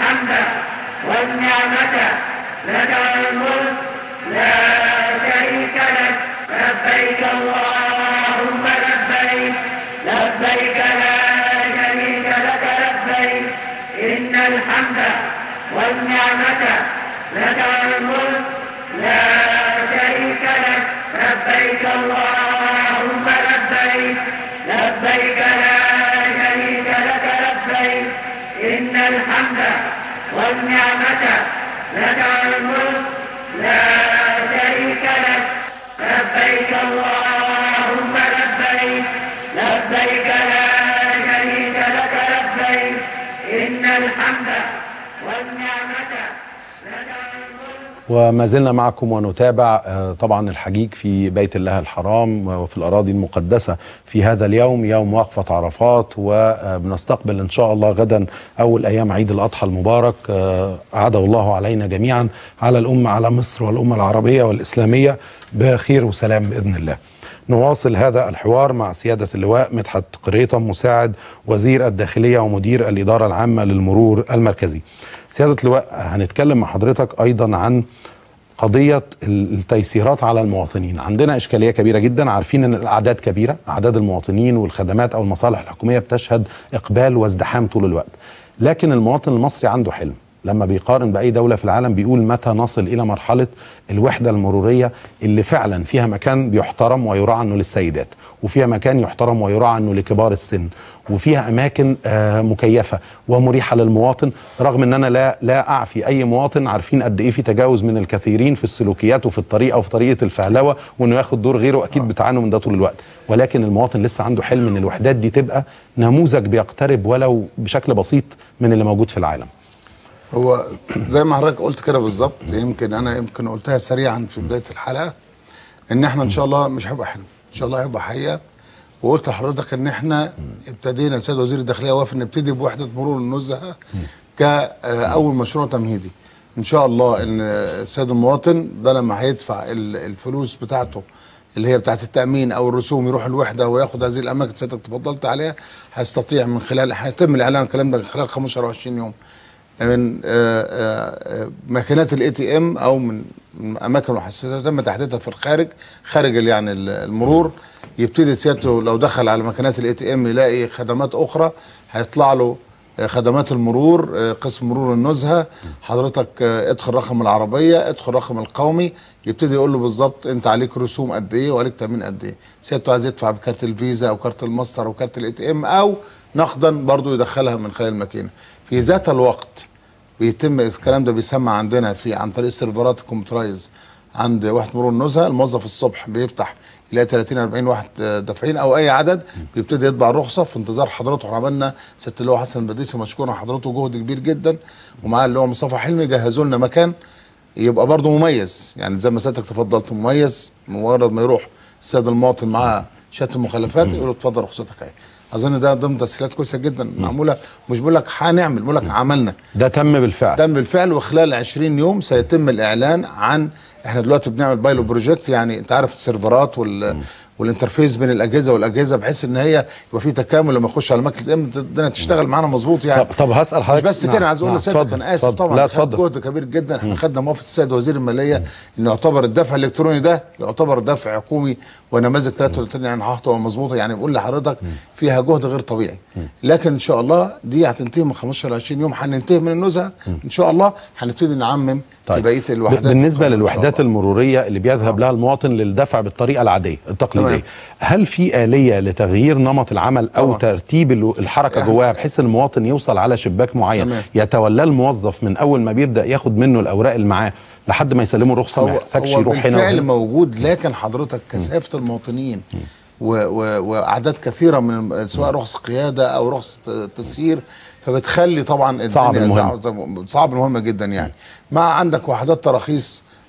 الحمد والنعمة لك الملك لا شريك لك لبيك اللهم لبيك لبيك لا شريك لك لبيك إن الحمد والنعمة لك الملك لا شريك لك لبيك اللهم لبيك لبيك لا شريك لك لبيك إن الحمد والنعمة لك الملك لا شريك لك لبيك اللهم لبيك لبيك لا شريك لك لبيك إن الحمد والنعمة لك الملك وما زلنا معكم ونتابع آه، طبعا الحجيج في بيت الله الحرام وفي الأراضي المقدسة في هذا اليوم يوم وقفة عرفات وبنستقبل إن شاء الله غدا أول أيام عيد الأضحى المبارك آه، أعاده الله علينا جميعا على الأمة على مصر والأمة العربية والإسلامية بخير وسلام بإذن الله نواصل هذا الحوار مع سيادة اللواء مدحت قريطة مساعد وزير الداخلية ومدير الإدارة العامة للمرور المركزي سيادة اللواء هنتكلم مع حضرتك أيضا عن قضية التيسيرات على المواطنين عندنا إشكالية كبيرة جدا عارفين أن الأعداد كبيرة أعداد المواطنين والخدمات أو المصالح الحكومية بتشهد إقبال وازدحام طول الوقت لكن المواطن المصري عنده حلم لما بيقارن بأي دولة في العالم بيقول متى نصل إلى مرحلة الوحدة المرورية اللي فعلا فيها مكان بيحترم ويراعى أنه للسيدات وفيها مكان يحترم ويراعى أنه لكبار السن وفيها أماكن آه، مكيفة ومريحة للمواطن رغم أن أنا لا لا أعفي أي مواطن عارفين قد إيه في تجاوز من الكثيرين في السلوكيات وفي الطريقة وفي طريقة الفهلوة وأنه ياخد دور غيره أكيد بتعانوا من ده طول الوقت ولكن المواطن لسه عنده حلم أن الوحدات دي تبقى نموذج بيقترب ولو بشكل بسيط من اللي موجود في العالم هو زي ما حضرتك قلت كده بالظبط يمكن انا يمكن قلتها سريعا في بدايه الحلقه ان احنا ان شاء الله مش هيبقى حلم ان شاء الله هيبقى حقيقه وقلت لحضرتك ان احنا ابتدينا السيد وزير الداخليه وافق نبتدي بوحده مرور النزهه كاول مشروع تمهيدي ان شاء الله ان السيد المواطن بدل ما هيدفع ال- الفلوس بتاعته اللي هي بتاعت التامين او الرسوم يروح الوحده وياخد هذه الاماكن سيادتك تفضلت عليها هيستطيع من خلال هيتم الاعلان عن الكلام ده خلال 15 او 20 يوم من آه، آه، آه، ماكينات الاي تي ام او من من اماكن وحساسات تم تحديدها في الخارج خارج ال- يعني ال- المرور يبتدي سيادته لو دخل على ماكينات الاي تي ام يلاقي خدمات اخرى هيطلع له آه، خدمات المرور آه، قسم مرور النزهه حضرتك آه، ادخل رقم العربيه ادخل رقم القومي يبتدي يقول له بالظبط انت عليك رسوم قد ايه وعليك تامين قد ايه سيادته عايز يدفع بكارت الفيزا او كارت الماستر او كارت الاي تي ام او نقدا برضو يدخلها من خلال الماكينه في ذات الوقت بيتم الكلام ده بيسمى عندنا في عن طريق السيرفرات الكمبيوترايز عند وحده مرور النزهه الموظف الصبح بيفتح يلاقي 30 40 واحد آه، دافعين او اي عدد بيبتدي يطبع الرخصه في انتظار حضرته احنا عملنا ست اللي هو حسن البديسي مشكورا حضرته جهد كبير جدا ومعاه اللي هو مصطفى حلمي جهزوا لنا مكان يبقى برضه مميز يعني زي ما سيادتك تفضلت مميز مجرد ما يروح السيد المواطن معاه شهاده المخالفات يقول له اتفضل رخصتك اهي اظن ده ضمن تسهيلات كويسه جدا معموله مش بقول لك هنعمل بقول لك عملنا ده تم بالفعل تم بالفعل وخلال 20 يوم سيتم الاعلان عن احنا دلوقتي بنعمل بايلو بروجكت يعني انت عارف السيرفرات وال والانترفيس بين الاجهزه والاجهزه بحيث ان هي يبقى في تكامل لما يخش على مكنه الام الدنيا تشتغل معانا مظبوط يعني طب, طب هسال مش حضرتك بس نعم، كده عايز اقول نعم، لسيادتك اتفضل، انا اسف اتفضل. طبعا لا خد اتفضل جهد كبير جدا احنا خدنا موافقه السيد وزير الماليه انه يعتبر الدفع الالكتروني ده يعتبر دفع حكومي ونماذج 33 يعني هتبقى مظبوطه يعني بقول لحضرتك فيها جهد غير طبيعي لكن ان شاء الله دي هتنتهي من 15 ل 20 يوم هننتهي من النزهه ان شاء الله هنبتدي نعمم في بقيه الوحدات بالنسبه إن شاء للوحدات الله. المروريه اللي بيذهب لها المواطن للدفع بالطريقه العاديه التقليديه تمام. هل في اليه لتغيير نمط العمل او طبعا. ترتيب ال- الحركه إحنا- جواها بحيث ان المواطن يوصل على شباك معين تمام. يتولاه الموظف من اول ما بيبدا ياخد منه الاوراق اللي معاه لحد ما يسلمه الرخصه ما هو, يحتاجش هو يروح هنا بالفعل وهنا. موجود لكن حضرتك كثافه المواطنين و و واعداد كثيره من سواء رخص قياده او رخصه تسيير فبتخلي طبعا صعب الدنيا المهمة. زع- زع- صعب المهمه جدا يعني مع عندك وحدات تراخيص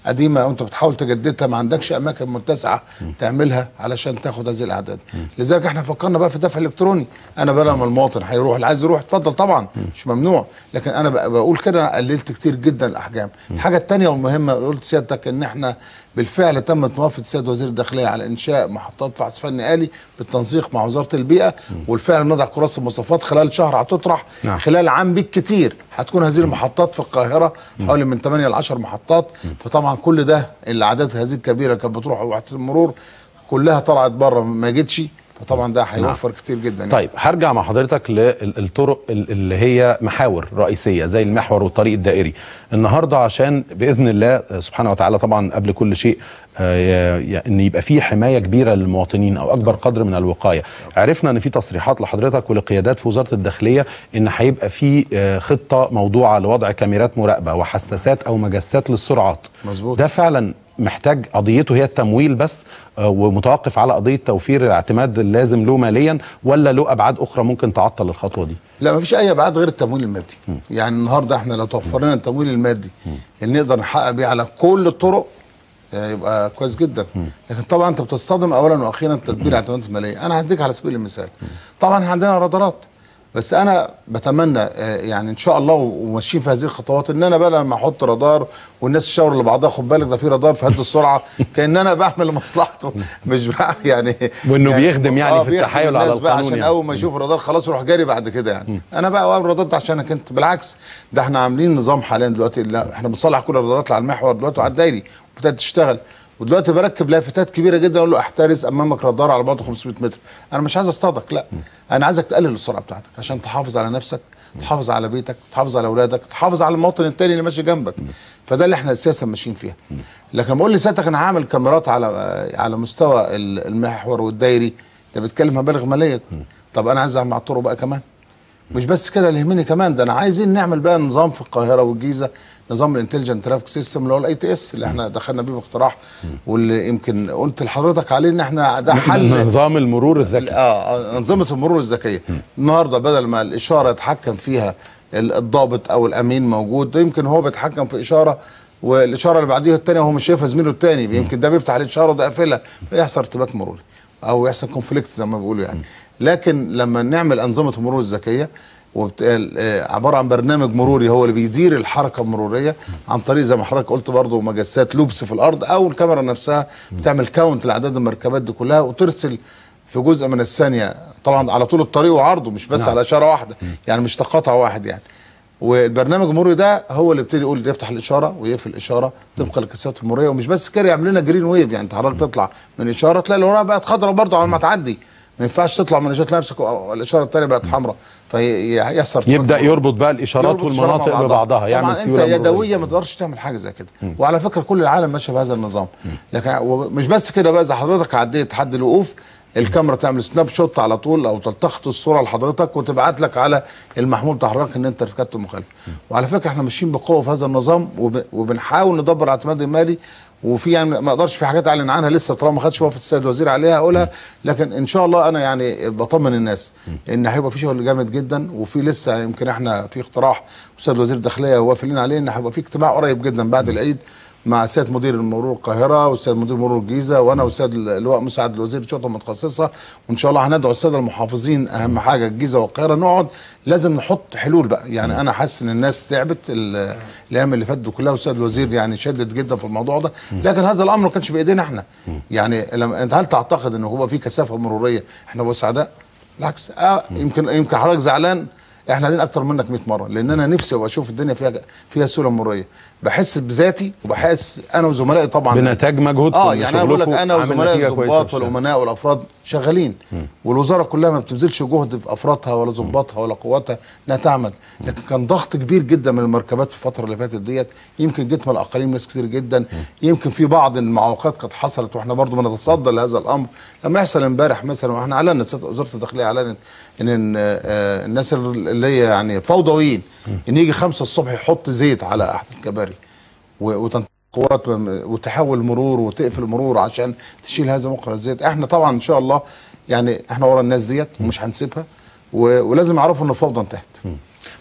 قديمه وانت بتحاول تجددها ما عندكش اماكن متسعه تعملها علشان تاخد هذه الاعداد لذلك احنا فكرنا بقى في دفع الكتروني انا بدل ما المواطن هيروح اللي عايز يروح اتفضل طبعا مش ممنوع لكن انا بق- بقول كده أنا قللت كتير جدا الاحجام الحاجه الثانيه والمهمه قلت سيادتك ان احنا بالفعل تمت موافقه السيد وزير الداخليه على انشاء محطات فحص فني الي بالتنسيق مع وزاره البيئه والفعل نضع كراسي المواصفات خلال شهر هتطرح نعم. خلال عام بالكتير هتكون هذه المحطات في القاهره حوالي من 8 ل 10 محطات فطبعا كل ده الاعداد هذه الكبيره كانت بتروح وحده المرور كلها طلعت بره ما جتش فطبعا ده هيوفر كتير جدا يعني. طيب هرجع مع حضرتك للطرق ال- اللي هي محاور رئيسيه زي المحور والطريق الدائري النهارده عشان باذن الله آه، سبحانه وتعالى طبعا قبل كل شيء آه، ي- ي- ان يبقى في حمايه كبيره للمواطنين او اكبر قدر من الوقايه عرفنا ان في تصريحات لحضرتك ولقيادات في وزاره الداخليه ان هيبقى في آه، خطه موضوعه لوضع كاميرات مراقبه وحساسات او مجسات للسرعات مظبوط. ده فعلا محتاج قضيته هي التمويل بس آه، ومتوقف على قضيه توفير الاعتماد اللازم له ماليا ولا له ابعاد اخرى ممكن تعطل الخطوه دي لا مفيش اي ابعاد غير التمويل المادي يعني النهارده احنا لو توفرنا التمويل المادي اللي نقدر نحقق بيه على كل الطرق آه، يبقى كويس جدا لكن طبعا انت بتصطدم اولا واخيرا تدبير الاعتمادات الماليه انا هديك على سبيل المثال طبعا احنا عندنا رادارات بس انا بتمنى آه، يعني ان شاء الله وماشيين في هذه الخطوات ان انا بقى لما احط رادار والناس تشاور لبعضها خد بالك ده في رادار في هد السرعه كان انا بعمل لمصلحته مش بقى يعني وإنه يعني بيخدم يعني في بيخدم التحايل على الناس بقى القانون عشان يعني. اول ما يشوف الرادار خلاص يروح جاري بعد كده يعني انا بقى واقف الرادار ده عشانك انت بالعكس ده احنا عاملين نظام حاليا دلوقتي لا احنا بنصلح كل الرادارات اللي على المحور دلوقتي وعلى الدايري وابتدت تشتغل ودلوقتي بركب لافتات كبيره جدا اقول له احترس امامك رادار على بعد 500 متر انا مش عايز اصطادك لا انا عايزك تقلل السرعه بتاعتك عشان تحافظ على نفسك تحافظ على بيتك تحافظ على اولادك تحافظ على المواطن التاني اللي ماشي جنبك فده اللي احنا اساسا ماشيين فيها لكن لما اقول لي سيادتك انا هعمل كاميرات على على مستوى ال- المحور والدايري انت بتتكلم مبالغ ماليه طب انا عايز اعمل على الطرق بقى كمان مش بس كده اللي يهمني كمان ده انا عايزين نعمل بقى نظام في القاهره والجيزه نظام الانتليجنت ترافيك سيستم اللي هو الاي تي اس اللي احنا دخلنا بيه باقتراح واللي يمكن قلت لحضرتك عليه ان احنا ده حل نظام المرور الذكي اه انظمه المرور الذكيه النهارده بدل ما الاشاره يتحكم فيها ال- الضابط او الامين موجود ده يمكن هو بيتحكم في اشاره والاشاره اللي بعديها الثانيه هو مش شايفها زميله الثاني يمكن ده بيفتح الاشاره وده قافلها فيحصل ارتباك مروري او يحصل كونفليكت زي ما بيقولوا يعني لكن لما نعمل انظمه المرور الذكيه وبت... آه، عباره عن برنامج مروري هو اللي بيدير الحركه المروريه عن طريق زي ما حضرتك قلت برضه مجسات لوبس في الارض او الكاميرا نفسها بتعمل كاونت لاعداد المركبات دي كلها وترسل في جزء من الثانيه طبعا على طول الطريق وعرضه مش بس نعم. على اشاره واحده يعني مش تقاطع واحد يعني والبرنامج المروري ده هو اللي يبتدي يقول يفتح الاشاره ويقفل الاشاره طبقا للكثافات المروريه ومش بس كده يعمل لنا جرين ويف يعني انت حضرتك تطلع من اشاره تلاقي اللي وراها بقت خضراء برضه على ما تعدي ما ينفعش تطلع من اشاره تلاقي نفسك الاشاره الثانيه بقت حمراء فيحصل ارتباك يبدا مروري. يربط بقى الاشارات يربط الإشارات مع والمناطق ببعضها يعمل طبعا انت سيوله مرورية. يدويه ما تقدرش تعمل حاجه زي كده وعلى فكره كل العالم ماشي بهذا النظام لكن مش بس كده بقى اذا حضرتك عديت حد الوقوف الكاميرا تعمل سناب شوت على طول او تلتقط الصوره لحضرتك وتبعت لك على المحمول بتاع حضرتك ان انت ارتكبت المخالفه وعلى فكره احنا ماشيين بقوه في هذا النظام وب... وبنحاول ندبر الاعتماد المالي وفي يعني ما اقدرش في حاجات اعلن عنها لسه طالما ما خدش وقفه السيد الوزير عليها اقولها لكن ان شاء الله انا يعني بطمن الناس ان هيبقى في شغل جامد جدا وفي لسه يمكن احنا في اقتراح استاذ وزير الداخليه وافلين عليه ان هيبقى في اجتماع قريب جدا بعد العيد مع سياده مدير المرور القاهره والسيد مدير مرور الجيزه وانا والسيد اللواء مساعد الوزير الشرطه المتخصصه وان شاء الله هندعو الساده المحافظين اهم حاجه الجيزه والقاهره نقعد لازم نحط حلول بقى يعني انا حاسس ان الناس تعبت ال- الايام اللي فاتت كلها والسيد الوزير يعني شدد جدا في الموضوع ده لكن هذا الامر ما كانش بايدينا احنا يعني لما انت هل تعتقد ان هو في كثافه مروريه احنا نبقى سعداء بالعكس آه يمكن يمكن حضرتك زعلان احنا قاعدين اكتر منك 100 مره لان انا نفسي ابقى اشوف الدنيا فيها فيها سهوله مروريه بحس بذاتي وبحس انا وزملائي طبعا بنتاج مجهودكم اه يعني انا بقول لك وشغلكم انا عامل وزملائي نتيجة كويسة في الضباط الشارع. والامناء والافراد شغالين والوزاره كلها ما بتبذلش جهد في افرادها ولا ضباطها ولا قواتها انها تعمل لكن كان ضغط كبير جدا من المركبات في الفتره اللي فاتت ديت يمكن جت من الاقاليم ناس كتير جدا يمكن في بعض المعوقات كانت حصلت واحنا برضو بنتصدى لهذا الامر لما يحصل امبارح مثلا واحنا اعلنا سيادة وزاره الداخليه اعلنت ان إن، آه، الناس اللي هي يعني فوضويين ان يجي خمسة الصبح يحط زيت على احد الكباري و- وتنت قوات وتحول مرور وتقفل المرور عشان تشيل هذا مقر الزيت احنا طبعا ان شاء الله يعني احنا ورا الناس ديت ومش هنسيبها و- ولازم يعرفوا ان الفوضى انتهت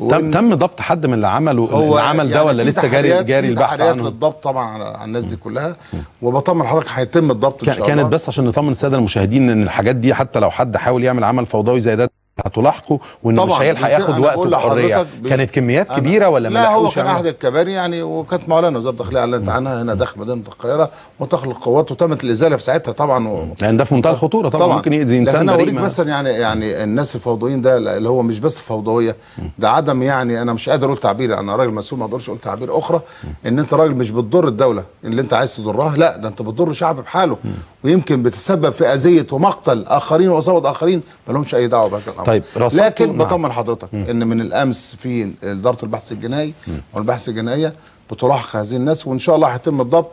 تم تم ضبط حد من اللي عملوا العمل ده يعني ولا في لسه جاري تحريات- جاري في البحث تحريات عنه للضبط طبعا على على الناس دي كلها وبطمن حضرتك هيتم الضبط ان كان- شاء الله كانت بس عشان نطمن الساده المشاهدين ان الحاجات دي حتى لو حد حاول يعمل عمل فوضوي زي ده هتلاحقه وانه مش طبعا هيلحق أنا ياخد بقول وقته بحريه لحضرتك ب- كانت كميات أنا- كبيره ولا ما لا هو لحقوش كان يعملوا؟ احد الكباري يعني وكانت مولانا وزاره الداخليه اعلنت عنها هنا داخل مدينه القاهره وتخلق قوات وتمت الازاله في ساعتها طبعا و... لان ده في منتهى الخطوره طبعا, ممكن يأذي لكن انسان انا بريء اوريك ما- مثلا يعني يعني الناس الفوضويين ده اللي هو مش بس فوضويه ده عدم يعني انا مش قادر اقول تعبير انا راجل مسؤول ما اقدرش اقول تعبير اخرى ان انت راجل مش بتضر الدوله اللي انت عايز تضرها لا ده انت بتضر شعب بحاله ويمكن بتسبب في اذيه ومقتل اخرين واصابه اخرين ما لهمش اي دعوه بهذا الامر طيب، رصدتوا- لكن نعم. بطمن حضرتك ان من الامس في اداره البحث الجنائي والبحث الجنائيه بتلاحق هذه الناس وان شاء الله هيتم الضبط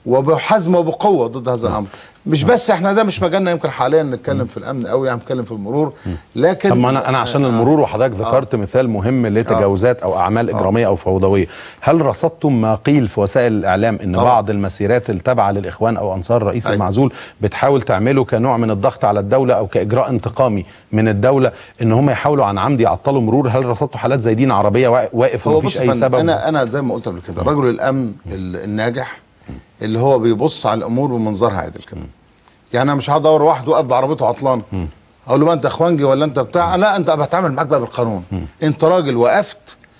وبحزم وبقوه ضد هذا الامر مش بس احنا ده مش مجالنا يمكن حاليا نتكلم في الامن قوي يعني نتكلم في المرور لكن طب ما انا انا عشان المرور وحضرتك ذكرت مثال مهم لتجاوزات او اعمال اجراميه او فوضويه هل رصدتم ما قيل في وسائل الاعلام ان طبعا. بعض المسيرات التابعه للاخوان او انصار الرئيس أيوة. المعزول بتحاول تعمله كنوع من الضغط على الدوله او كاجراء انتقامي من الدوله ان هم يحاولوا عن عمد يعطلوا مرور هل رصدتوا حالات زي دي إن عربيه وا- واقف هو ومفيش بص يا اي فندم، سبب انا انا زي ما قلت قبل كده رجل الامن ال- الناجح اللي هو بيبص على الامور بمنظرها عادل كده يعني انا مش هدور واحد واقف بعربيته عطلان اقول له بقى انت اخوانجي ولا انت بتاع لا انت بتعامل معاك بقى بالقانون انت راجل وقفت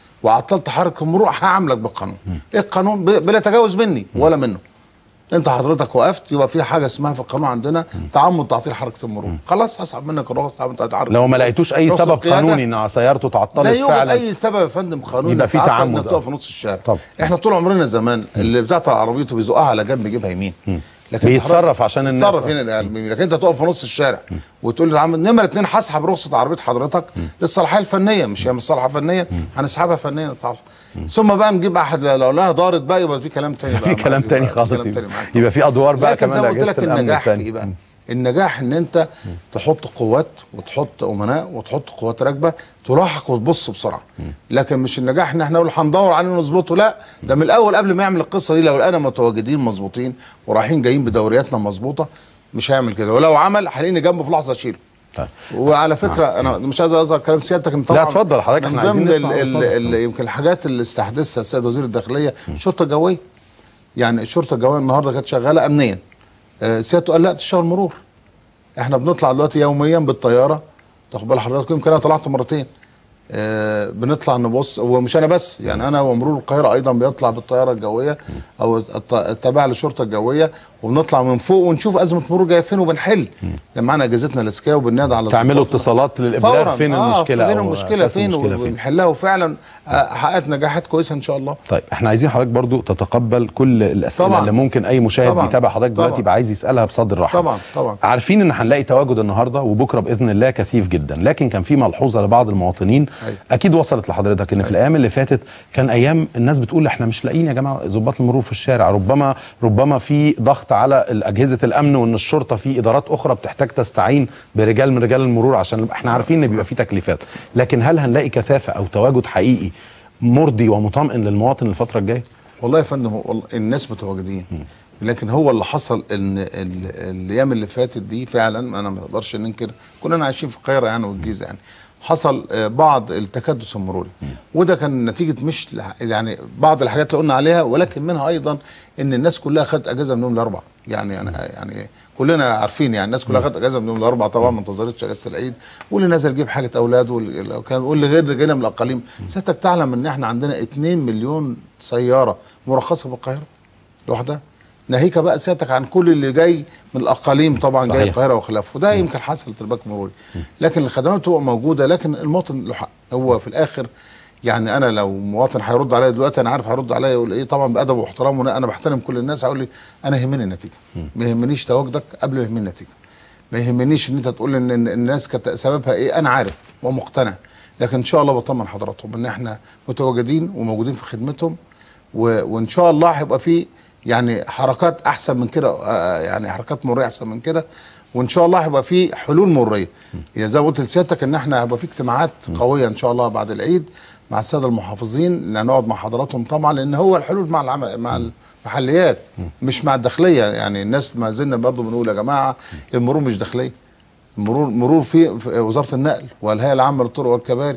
وعطلت حركه المرور هعاملك بالقانون ايه القانون ب- بلا تجاوز مني ولا منه انت حضرتك وقفت يبقى في حاجه اسمها في القانون عندنا تعمد تعطيل حركه المرور خلاص هسحب منك الرخص تعمد تعطيل حركه لو ما المرور. لقيتوش اي رخصة سبب القيادة قانوني ان سيارته لا تعطلت يوجد فعلا اي سبب يا فندم قانوني يبقى في تعطل تعمد، انك آه. تقف في نص الشارع طب. احنا طول عمرنا زمان اللي بتعطل عربيته بيزقها على جنب يجيبها يمين لكن بيتصرف حضرتك- عشان الناس. بيتصرف هنا ده يمين. لكن انت تقف في نص الشارع وتقول للعم نمره اتنين هسحب رخصه عربيه حضرتك للصلاحيه الفنيه مش هي مش صلاحيه فنيه هنسحبها فنيا طبعا ثم بقى نجيب احد لو لها دارت بقى يبقى في كلام تاني في بقى كلام معاك، تاني يبقى خالص في كلام يبقى, تاني معاك. يبقى في ادوار بقى لكن زي كمان ما قلت لاجهزه لك الامن النجاح في ايه الثاني بقى؟ النجاح ان انت تحط قوات وتحط امناء وتحط قوات راكبه تلاحق وتبص بسرعه لكن مش النجاح ان احنا نقول هندور عليه ونظبطه لا ده من الاول قبل ما يعمل القصه دي لو لقينا متواجدين مظبوطين ورايحين جايين بدورياتنا مظبوطه مش هيعمل كده ولو عمل هلاقيني جنبه في لحظه اشيله طيب. وعلى فكره انا مش قادر اظهر كلام سيادتك ان طبعا لا، اتفضل حضرتك، من احنا عايزين ضمن نسمع ال- ال- وجهة ال- يمكن الحاجات اللي استحدثها السيد وزير الداخليه الشرطه الجويه يعني الشرطه الجويه النهارده كانت شغاله امنيا آه، سيادته قال لا تشتغل مرور احنا بنطلع دلوقتي يوميا بالطياره تاخد بال حضرتك يمكن انا طلعت مرتين آه بنطلع نبص ومش انا بس يعني انا ومرور القاهره ايضا بيطلع بالطياره الجويه او الت- التابعه للشرطه الجويه وبنطلع من فوق ونشوف ازمه مرور جايه فين وبنحل لما معانا اجهزتنا الاسكيه وبننادي على تعملوا الضباط. اتصالات للابلاغ فورا فين آه المشكله فين أو المشكله أساس فين المشكلة فين وبنحلها وفعلا آه، حققت نجاحات كويسه ان شاء الله طيب احنا عايزين حضرتك برضو تتقبل كل الاسئله طبعاً. اللي ممكن اي مشاهد طبعاً. بيتابع حضرتك دلوقتي طبعاً. يبقى عايز يسالها بصدر رحب طبعاً، طبعاً. عارفين ان هنلاقي تواجد النهارده وبكره باذن الله كثيف جدا لكن كان في ملحوظه لبعض المواطنين أيوة. اكيد وصلت لحضرتك ان في الايام اللي فاتت كان ايام الناس بتقول احنا مش لاقيين يا جماعه ضباط المرور في الشارع ربما ربما في ضغط على اجهزه الامن وان الشرطه في ادارات اخرى بتحتاج تستعين برجال من رجال المرور عشان احنا عارفين ان بيبقى في تكليفات لكن هل هنلاقي كثافه او تواجد حقيقي مرضي ومطمئن للمواطن الفتره الجايه والله يا فندم هو والله الناس متواجدين لكن هو اللي حصل ان ال- الايام اللي فاتت دي فعلا انا ما اقدرش ننكر كلنا عايشين في القاهره يعني والجيزه يعني حصل آه، بعض التكدس المروري وده كان نتيجه مش لح- يعني بعض الحاجات اللي قلنا عليها ولكن منها ايضا ان الناس كلها خدت اجازه من يوم الاربعاء يعني يعني يعني كلنا عارفين يعني الناس كلها خدت اجازه من يوم الاربعاء طبعا ما انتظرتش اجازه العيد واللي نزل يجيب حاجه اولاده واللي كان- واللي غير جاينا من الاقاليم سيادتك تعلم ان احنا عندنا 2 مليون سياره مرخصه بالقاهره لوحدها ناهيك بقى سيادتك عن كل اللي جاي من الاقاليم طبعا صحيح. جاي القاهره وخلافه وده يمكن حصل ارتباك مروري لكن الخدمات بتبقى موجوده لكن المواطن له حق هو في الاخر يعني انا لو مواطن هيرد عليا دلوقتي انا عارف هيرد عليا يقول ايه طبعا بادب واحترام وانا أنا بحترم كل الناس هيقول لي انا يهمني النتيجه ما يهمنيش تواجدك قبل ما يهمني النتيجه ما يهمنيش ان انت تقول ان إن الناس كانت سببها ايه انا عارف ومقتنع لكن ان شاء الله بطمن حضراتهم ان احنا متواجدين وموجودين في خدمتهم و... وان شاء الله هيبقى في يعني حركات احسن من كده آه، يعني حركات مريه احسن من كده وان شاء الله هيبقى في حلول مريه يعني زي ما قلت لسيادتك ان احنا هيبقى في اجتماعات قويه ان شاء الله بعد العيد مع الساده المحافظين ان نقعد مع حضراتهم طبعا لان هو الحلول مع العم... مع المحليات مش مع الداخليه يعني الناس ما زلنا برضه بنقول يا جماعه المرور مش داخليه مرور مرور في في وزاره النقل والهيئه العامه للطرق والكباري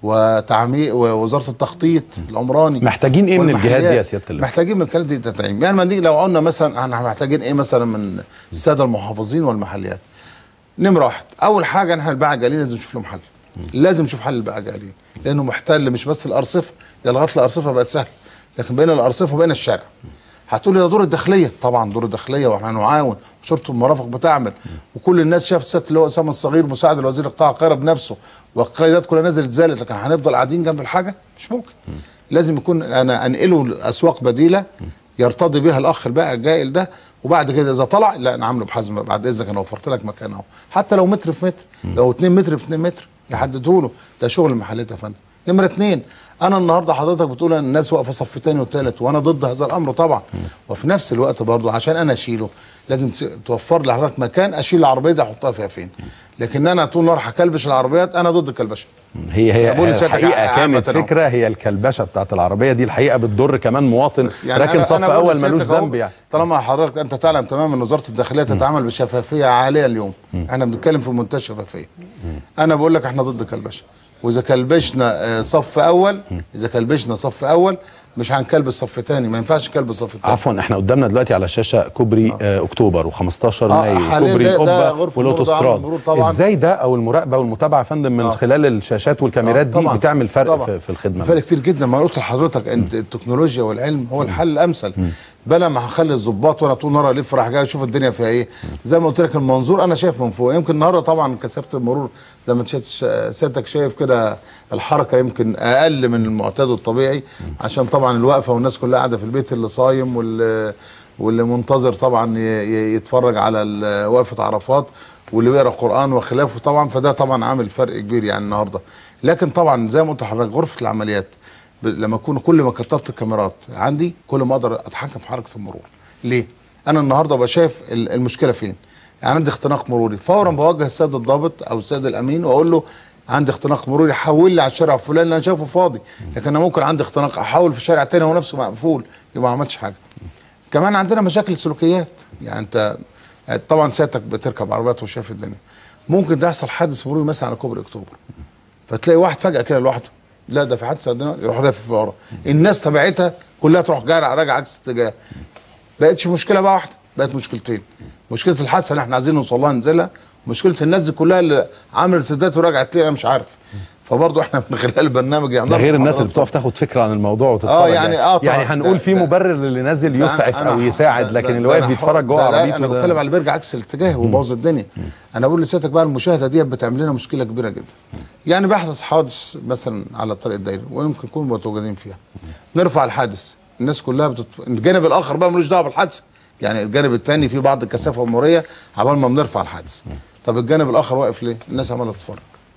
وتعميق ووزاره التخطيط العمراني محتاجين ايه من الجهات دي يا والمحليات. سياده اللواء؟ محتاجين من الكلام دي تدعيم يعني ما نيجي لو قلنا مثلا احنا محتاجين ايه مثلا من الساده المحافظين والمحليات نمره واحد اول حاجه احنا الباعة الجالين لازم نشوف لهم حل لازم نشوف حل الباعة الجالين لانه محتل مش بس الارصفه ده لغايه الارصفه بقت سهله لكن بين الارصفه وبين الشارع هتقول لي ده دور الداخليه طبعا دور الداخليه واحنا نعاون وشرطه المرافق بتعمل وكل الناس شافت سياده اللي هو اسامه الصغير مساعد الوزير قطاع القاهره بنفسه والقيادات كلها نزلت زالت لكن هنفضل قاعدين جنب الحاجه مش ممكن لازم يكون انا انقله لاسواق بديله يرتضي بها الاخ البائع الجائل ده وبعد كده اذا طلع لا نعامله بحزم بقى بعد اذنك انا وفرت لك مكان اهو حتى لو متر في متر لو 2 متر في 2 متر يحددوا له ده شغل المحلات يا فندم نمره اثنين انا النهارده حضرتك بتقول ان الناس واقفه صف تاني وتالت وانا ضد هذا الامر طبعا وفي نفس الوقت برضه عشان انا اشيله لازم تس- توفر لي حضرتك مكان اشيل العربيه دي احطها فيها فين لكن انا طول النهار هكلبش العربيات انا ضد الكلبشه هي هي بقول لسيادتك الحقيقه عامة كانت أهو. فكره هي الكلبشه بتاعت العربيه دي الحقيقه بتضر كمان مواطن راكن أنا- صف أنا بقول اول لسيادتك ملوش أهو، ذنب يعني طالما حضرتك انت تعلم تماما ان وزاره الداخليه تتعامل بشفافيه عاليه اليوم احنا بنتكلم في منتهى الشفافيه انا بقول لك احنا ضد كلبشه واذا كلبشنا آه، صف اول اذا كلبشنا صف اول مش هنكلبش صف تاني ما ينفعش نكلبش صف تاني عفوا احنا قدامنا دلوقتي على الشاشه كوبري آه اكتوبر و15 آه، مايو حاليا كوبري ده- ده القبه غرفة المرور ده عامل والاوتوستراد مرور طبعاً. ازاي ده او المراقبه والمتابعه يا فندم من آه. خلال الشاشات والكاميرات آه، دي طبعاً. بتعمل فرق طبعاً. في, في الخدمه فرق كتير جدا ما قلت لحضرتك انت التكنولوجيا والعلم هو الحل الامثل بلا ما هخلي الظباط وانا طول النهار الف راح جاي اشوف الدنيا فيها ايه زي ما قلت لك المنظور انا شايف من فوق يمكن النهارده طبعا كثافه المرور زي ما انت شا- سيادتك شايف كده الحركه يمكن اقل من المعتاد الطبيعي عشان طبعا الوقفه والناس كلها قاعده في البيت اللي صايم واللي واللي منتظر طبعا ي- ي- يتفرج على ال- وقفه عرفات واللي بيقرا قران وخلافه طبعا فده طبعا عامل فرق كبير يعني النهارده لكن طبعا زي ما قلت لحضرتك غرفه العمليات ب- لما اكون كل ما كترت الكاميرات عندي كل ما اقدر اتحكم في حركه المرور ليه انا النهارده ببقى شايف ال- المشكله فين يعني عندي اختناق مروري فورا بوجه السيد الضابط او السيد الامين واقول له عندي اختناق مروري حول لي على الشارع الفلاني اللي انا شايفه فاضي لكن انا ممكن عندي اختناق احول في شارع تاني هو نفسه مقفول يبقى ما عملتش حاجه كمان عندنا مشاكل سلوكيات يعني انت طبعا سيادتك بتركب عربيات وشايف الدنيا ممكن ده يحصل حادث مروري مثلا على كوبري اكتوبر فتلاقي واحد فجاه كده لوحده لا ده في حادثه عندنا يروح لافف ورا الناس تبعتها كلها تروح جاري راجع عكس اتجاه بقتش مشكله بقى واحده بقت مشكلتين مشكله الحادثه اللي احنا عايزين نوصل لها ننزلها مشكله الناس دي كلها اللي عملت ارتداد ورجعت ليه انا مش عارف فبرضه احنا من خلال البرنامج يعني ده غير الناس اللي حضراتكم. بتقف تاخد فكره عن الموضوع وتتفرج آه، يعني آه طبعاً. يعني هنقول ده- في ده- مبرر للي نازل ده يسعف أنا- او أنا- يساعد ده- لكن ده اللي واقف أنا بيتفرج حر- جوه ده لا، عربيته انا ده- بتكلم على اللي بيرجع عكس الاتجاه وبوظ الدنيا انا بقول لسيادتك بقى المشاهده دي بتعمل لنا مشكله كبيره جدا يعني بيحدث حوادث مثلا على الطريق الدائري ويمكن نكون متواجدين فيها نرفع الحادث الناس كلها بتتف... الجانب الاخر بقى ملوش دعوه بالحادثه يعني الجانب الثاني فيه بعض الكثافه المروريه عبال ما بنرفع الحادث طب الجانب الاخر واقف ليه الناس عماله تتفرج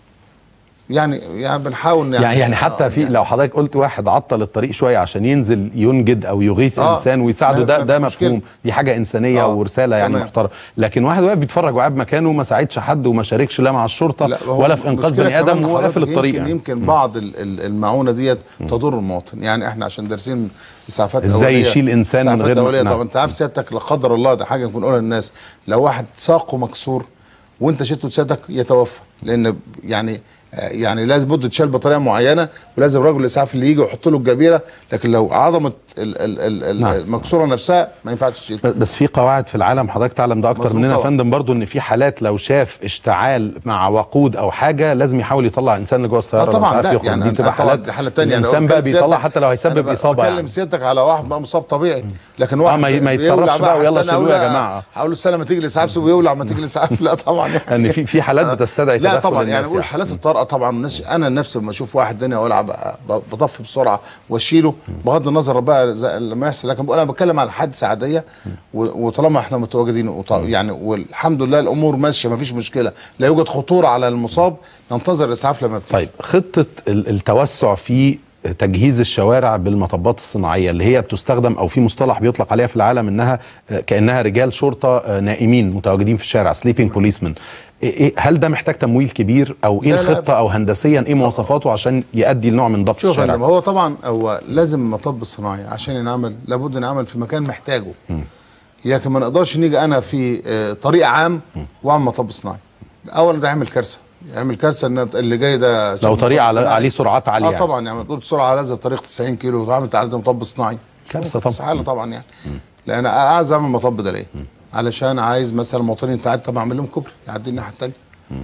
يعني يعني بنحاول يعني يعني حتى آه، في يعني لو حضرتك قلت واحد عطل الطريق شويه عشان ينزل ينجد او يغيث آه. انسان ويساعده ما- ده ما ده في مشكلة. مفهوم دي حاجه انسانيه آه. ورساله يعني تمام. محترمه لكن واحد واقف بيتفرج وقاعد مكانه ما ساعدش حد وما شاركش لا مع الشرطه لا، هو ولا في انقاذ المشكلة بني ادم كمان وهو قافل حضرتك الطريق يمكن, يعني. يمكن بعض ال- ال- المعونه ديت تضر المواطن يعني احنا عشان دارسين اسعافات إزاي أولية- يشيل إنسان من إسعافات غير ما- أولية. نعم. طب انت عارف سيادتك لا قدر الله ده حاجه نكون نقولها للناس لو واحد ساقه مكسور وانت شلته سيادتك يتوفى لان يعني يعني لازم بده تشال بطريقه معينه ولازم رجل الاسعاف اللي يجي ويحط له الجبيره لكن لو عظمه ال- ال- ال- نعم. المكسوره نفسها ما ينفعش تشيل بس في قواعد في العالم حضرتك تعلم ده اكتر مظبوط مننا يا طبعا. فندم برضو ان في حالات لو شاف اشتعال مع وقود او حاجه لازم يحاول يطلع انسان اللي جوه السياره آه مش عارف لا، يخرج دي أنا بتبقى طبعاً حالات دي حاله ثانيه الانسان بقى بيطلع حتى لو هيسبب اصابه بكلم يعني سيادتك على واحد بقى مصاب طبيعي لكن واحد ما ي- ما بيولع يتصرفش بقى ويلا أحسن شيلوه يا أقول- جماعة. هقول له استنى ما تيجي الاسعاف سيبه يولع ما تيجي الاسعاف لا طبعا يعني ان في في حالات بتستدعي لا تدخل طبعا يعني الناس بقول حالات الطارئه طبعا الناس انا نفسي لما اشوف واحد الدنيا ولع بقى ب- بطفي بسرعه واشيله بغض النظر بقى زي لما يحصل لكن بقول انا بتكلم على حادثه عاديه و- وطالما احنا متواجدين وط- يعني والحمد لله الامور ماشيه ما فيش مشكله لا يوجد خطوره على المصاب ننتظر الاسعاف لما بتيجي طيب خطه ال- التوسع في تجهيز الشوارع بالمطبات الصناعيه اللي هي بتستخدم او في مصطلح بيطلق عليها في العالم انها آه، كانها رجال شرطه آه، نائمين متواجدين في الشارع سليبنج بوليسمان هل ده محتاج تمويل كبير او ايه لا، لا. الخطه او هندسيا ايه مواصفاته عشان يؤدي لنوع من ضبط شوف يا الشارع فندم هو طبعا هو لازم المطب الصناعي عشان ينعمل لابد ينعمل في مكان محتاجه لكن ما نقدرش نيجي انا في آه، طريق عام واعمل مطب صناعي اولا ده يعمل كارثه يعمل كارثه ان اللي جاي ده لو طريق على صناعي. عليه سرعات عاليه اه يعني. طبعا يعني تقول سرعه على هذا الطريق 90 كيلو وتعمل تعدي مطب صناعي كارثة طبعا. استحاله طبعا يعني لان عايز اعمل مطب ده ليه؟ علشان عايز مثلا مواطنين تعدي طبعا اعمل لهم كوبري يعدي الناحيه الثانيه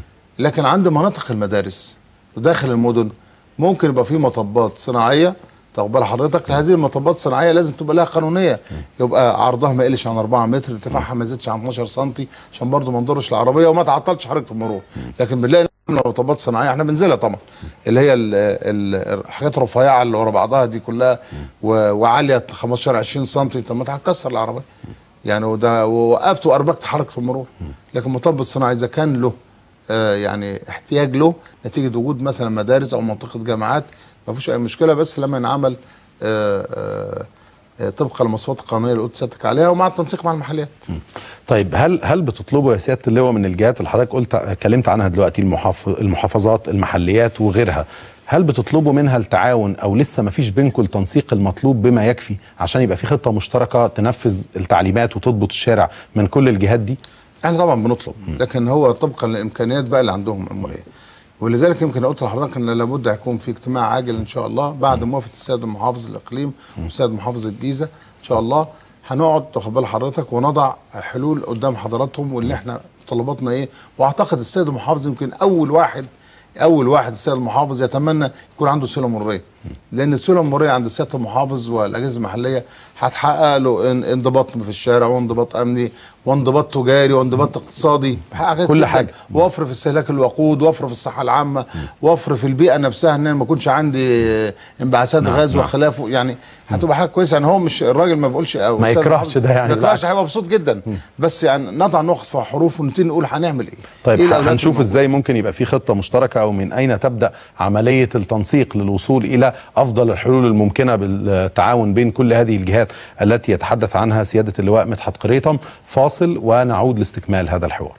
لكن عند مناطق المدارس وداخل المدن ممكن يبقى في مطبات صناعيه تاخد بال حضرتك هذه المطبات الصناعيه لازم تبقى لها قانونيه يبقى عرضها ما يقلش عن 4 متر ارتفاعها ما يزيدش عن 12 سم عشان برضه ما نضرش العربيه وما تعطلش حركه المرور لكن بنلاقي مطبات صناعيه احنا بننزلها طبعا اللي هي ال- ال- الحاجات الرفيعه اللي ورا بعضها دي كلها و- وعاليه 15 20 سم طب ما هتكسر العربيه يعني وده ووقفت واربكت حركه المرور لكن المطب الصناعي اذا كان له آه، يعني احتياج له نتيجه وجود مثلا مدارس او منطقه جامعات ما فيش اي مشكله بس لما ينعمل آه، آه، آه، طبقا للمواصفات القانونيه اللي قلت سيادتك عليها ومع التنسيق مع المحليات طيب هل هل بتطلبوا يا سياده اللواء من الجهات اللي حضرتك قلت اتكلمت عنها دلوقتي المحافظ المحافظات المحليات وغيرها هل بتطلبوا منها التعاون او لسه ما فيش بينكم التنسيق المطلوب بما يكفي عشان يبقى في خطه مشتركه تنفذ التعليمات وتضبط الشارع من كل الجهات دي احنا طبعا بنطلب لكن هو طبقا للامكانيات بقى اللي عندهم هم ايه ولذلك يمكن قلت لحضرتك ان لابد يكون في اجتماع عاجل ان شاء الله بعد موافقه السيد المحافظ الاقليم والسيد محافظ الجيزه ان شاء الله هنقعد تاخد بال حضرتك ونضع حلول قدام حضراتهم واللي احنا طلباتنا ايه واعتقد السيد المحافظ يمكن اول واحد اول واحد السيد المحافظ يتمنى يكون عنده سلم مريه لان السلم المريه عند السيد المحافظ والاجهزه المحليه هتحقق له ان- انضباط في الشارع وانضباط امني وانضباط تجاري وانضباط اقتصادي حاجات كل جداً. حاجة. وفر في استهلاك الوقود وفر في الصحه العامه وفر في البيئه نفسها ان انا ما يكونش عندي انبعاثات نعم، غاز نعم. وخلافه يعني هتبقى حاجه كويسه يعني هو مش الراجل ما بيقولش أو ما السيد يكرهش المحافظ ده يعني، ما يكرهش بالعكس. هيبقى مبسوط جدا بس يعني نضع نقط في حروف ونبتدي نقول هنعمل ايه طيب إيه الأولويات هنشوف الموجودة؟ ازاي ممكن يبقى في خطه مشتركه او من اين تبدا عمليه التنسيق للوصول الى افضل الحلول الممكنه بالتعاون بين كل هذه الجهات التي يتحدث عنها سياده اللواء مدحت قريطم فاصل ونعود لاستكمال هذا الحوار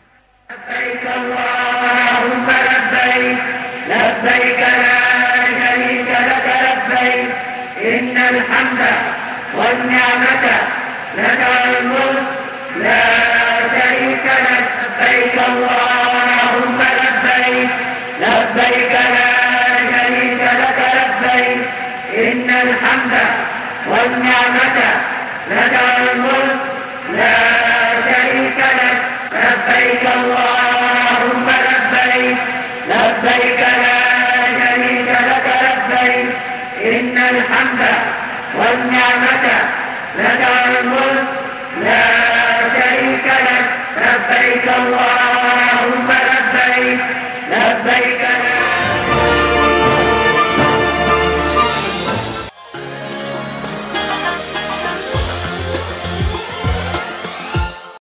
لبيك اللهم لبيك لبيك لا شريك لك لبيك إن الحمد والنعمة لك الملك لا شريك لك لبيك اللهم لبيك لبيك لا شريك لك لبيك إن الحمد والنعمة لك الملك لا شريك لك لبيك اللهم لبيك لبيك لا شريك لك لبيك إن الحمد والنعمة لك الملك